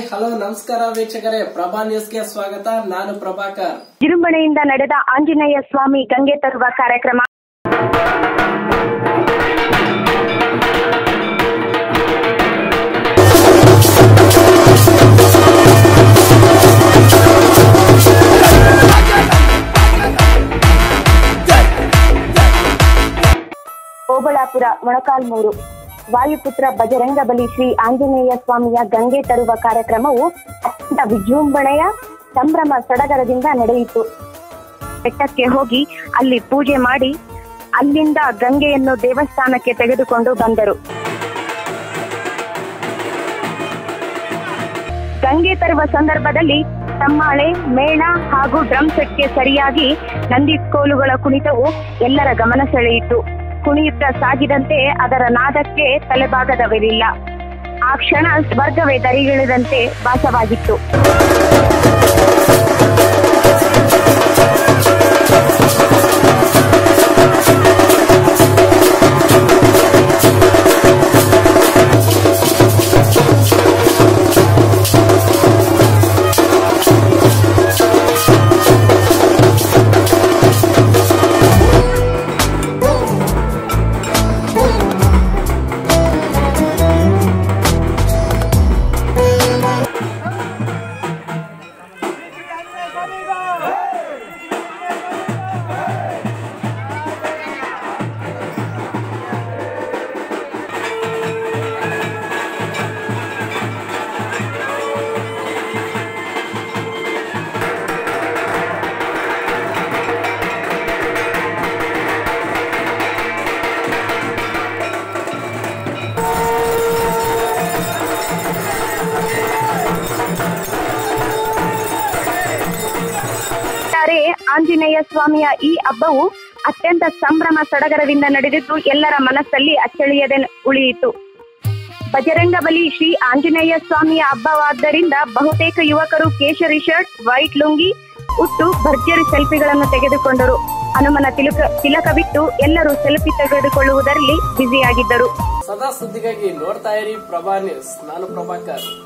hello ನಮಸ್ಕಾರ ವೀಕ್ಷಕರೇ ಪ್ರಭಾ ನ್ಯೂಸ್ಗೆ ಸ್ವಾಗತ ನಾನು ಪ್ರಭಾಕರ್ ವಿಜೃಂಭಣೆಯಿಂದ ನಡೆದ ಆಂಜನೇಯ ಸ್ವಾಮಿ ಗಂಗೆ ತರುವ ಕಾರ್ಯಕ್ರಮ ಓಬಳಾಪುರ ಮೊಳಕಾಲ್ಮೂರು ವಾಯುಪುತ್ರ ಬಜರಂಗ ಬಲಿ ಶ್ರೀ ಆಂಜನೇಯ ಸ್ವಾಮಿಯ ಗಂಗೆ ತರುವ ಕಾರ್ಯಕ್ರಮವು ಅತ್ಯಂತ ವಿಜೃಂಭಣೆಯ ಸಂಭ್ರಮ ಸಡಗರದಿಂದ ನಡೆಯಿತು ಬೆಟ್ಟಕ್ಕೆ ಹೋಗಿ ಅಲ್ಲಿ ಪೂಜೆ ಮಾಡಿ ಅಲ್ಲಿಂದ ಗಂಗೆಯನ್ನು ದೇವಸ್ಥಾನಕ್ಕೆ ತೆಗೆದುಕೊಂಡು ಬಂದರು ಗಂಗೆ ತರುವ ಸಂದರ್ಭದಲ್ಲಿ ತಮ್ಮಾಳೆ ಮೇಳ ಹಾಗೂ ಡ್ರಮ್ ಸೆಟ್ಗೆ ಸರಿಯಾಗಿ ನಂದಿಕೋಲುಗಳ ಕುಣಿತವು ಎಲ್ಲರ ಗಮನ ಸೆಳೆಯಿತು ಕುಣಿಯುತ್ತಾ ಸಾಗಿದಂತೆ ಅದರ ನಾದಕ್ಕೆ ತಲೆಬಾಗದವಿರಲಿಲ್ಲ ಆ ಕ್ಷಣ ಸ್ವರ್ಗವೇ ದರಿಗಿಳಿದಂತೆ ಭಾಸವಾಗಿತ್ತು ಒಟ್ಟಾರೆ ಆಂಜನೇಯ ಸ್ವಾಮಿಯ ಈ ಹಬ್ಬವು ಅತ್ಯಂತ ಸಂಭ್ರಮ ಸಡಗರದಿಂದ ನಡೆದಿದ್ದು ಎಲ್ಲರ ಮನಸ್ಸಲ್ಲಿ ಅಚ್ಚಳಿಯದೆ ಉಳಿಯಿತು ಬಜರಂಗ ಬಲಿ ಶ್ರೀ ಆಂಜನೇಯ ಸ್ವಾಮಿಯ ಹಬ್ಬವಾದ್ದರಿಂದ ಬಹುತೇಕ ಯುವಕರು ಕೇಶರಿ ಶರ್ಟ್ ವೈಟ್ ಲುಂಗಿ ಉಟ್ಟು ಭರ್ಜರಿ ಸೆಲ್ಫಿಗಳನ್ನು ತೆಗೆದುಕೊಂಡರು ಹನುಮನ ತಿಲಕ ತಿಲಕ ಬಿಟ್ಟು ಎಲ್ಲರೂ ಸೆಲ್ಫಿ ತೆಗೆದುಕೊಳ್ಳುವುದರಲ್ಲಿ ಬ್ಯುಸಿಯಾಗಿದ್ದರು ಸದಾ ಸುದ್ದಿಗಾಗಿ ನೋಡ್ತಾ ಇರಿ ಪ್ರಭಾ ನ್ಯೂಸ್ ನಾನು ಪ್ರಭಾಕರ್